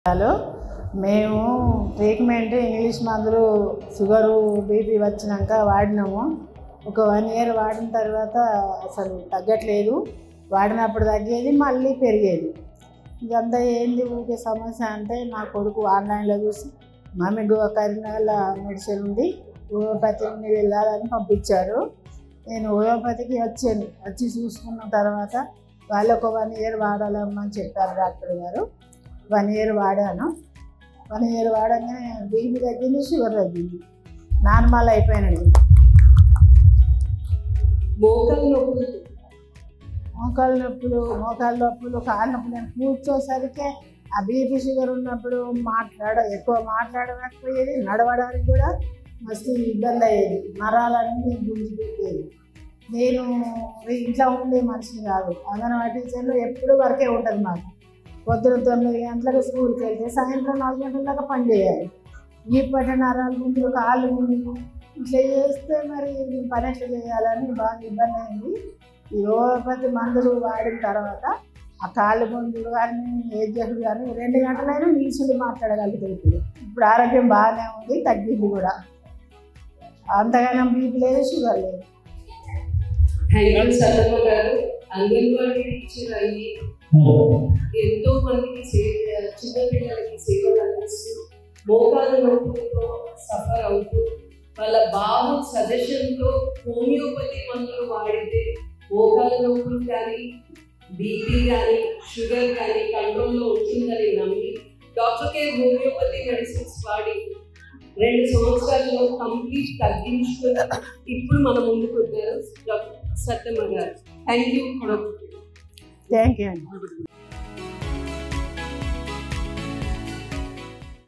hello మేము treatment English మందులు sugar BP వచ్చినాక వాడినాము ఒక వన్ ఇయర్ వాడిన తర్వాత అసలు తగ్గట్లేదు వాడినప్పుడు తగ్గేది మళ్ళీ పెరిగేది ఇదంతా ఏంది ఊరికే సమస్య అంటే నా కొడుకు ఆన్లైన్లో చూసి మమ్మీ గో కరీంనగర్లో మెడిసిన్ ఉంది హోమియోపతిని వెళ్ళాలని పంపించారు నేను హోమియోపతికి వచ్చాను వచ్చి చూసుకున్న తర్వాత వాళ్ళు ఒక వన్ ఇయర్ వాడాలమ్మని చెప్పారు డాక్టర్ గారు వన్ ఇయర్ వాడాను వన్ ఇయర్ వాడగానే బీపీ తగ్గింది షుగర్ తగ్గింది నార్మల్ అయిపోయినది మోకాలు నొప్పులు మోకాలు నొప్పులు మోకాలు నొప్పులు కాళ్ళ నొప్పులు నేను కూర్చోసరికి ఆ బీపీ షుగర్ ఉన్నప్పుడు మాట్లాడ ఎక్కువ మాట్లాడలేకపోయేది నడవడానికి కూడా మస్తు ఇబ్బంది అయ్యేది నరాలన్నీ గుంజి పెట్టేది నేను ఇంట్లో ఉండే మనిషిని కాదు అంగన్వాడీ టీచర్లు ఎప్పుడు వరకే ఉంటుంది మాకు పొద్దున తొమ్మిది గంటలకు స్కూల్కి వెళ్తే సాయంత్రం నాలుగు గంటల దాకా పని చేయాలి ఈ పట్ట నరాలు ముందు కాళ్ళు ముందు ఇట్లా చేస్తే మరి పని ఎట్లా చేయాలని బాగా ఇబ్బంది అయింది ఈ హోమియోపతి మందులు వాడిన తర్వాత ఆ కాళ్ళు ముందులు కానీ ఏజెస్ కానీ రెండు గంటలైనా నిలిచుడు మాట్లాడగలుగుతాయి ఇప్పుడు ఇప్పుడు ఆరోగ్యం బాగానే ఉంది తగ్గింది కూడా అంతగానం బీపీ లేదు షుగర్ లేదు థ్యాంక్ యూ సతమ్మ గారు అంగన్వాడీ టీచర్ అయ్యి ఎంతో మందికి సేవ చిన్న పిల్లలకి సేవలు అందిస్తూ మోకాలు నొప్పులతో సఫర్ అవుతూ వాళ్ళ బావ సజెషన్తో హోమియోపతి మందులు వాడితే మోకాలు నొప్పులు కానీ బీపీ కానీ షుగర్ కానీ కంట్రోల్లో ఉంటుందని నమ్మి డాక్టర్ కేర్ హోమియోపతి మెడిసిన్స్ వాడి రెండు సంవత్సరాల్లో కంప్లీట్ తగ్గించుకొని ఇప్పుడు మన ముందుకు వచ్చారు డాక్టర్ సత్యమ్మ గారు థ్యాంక్ యూ థ్యాంక్ యూ అండి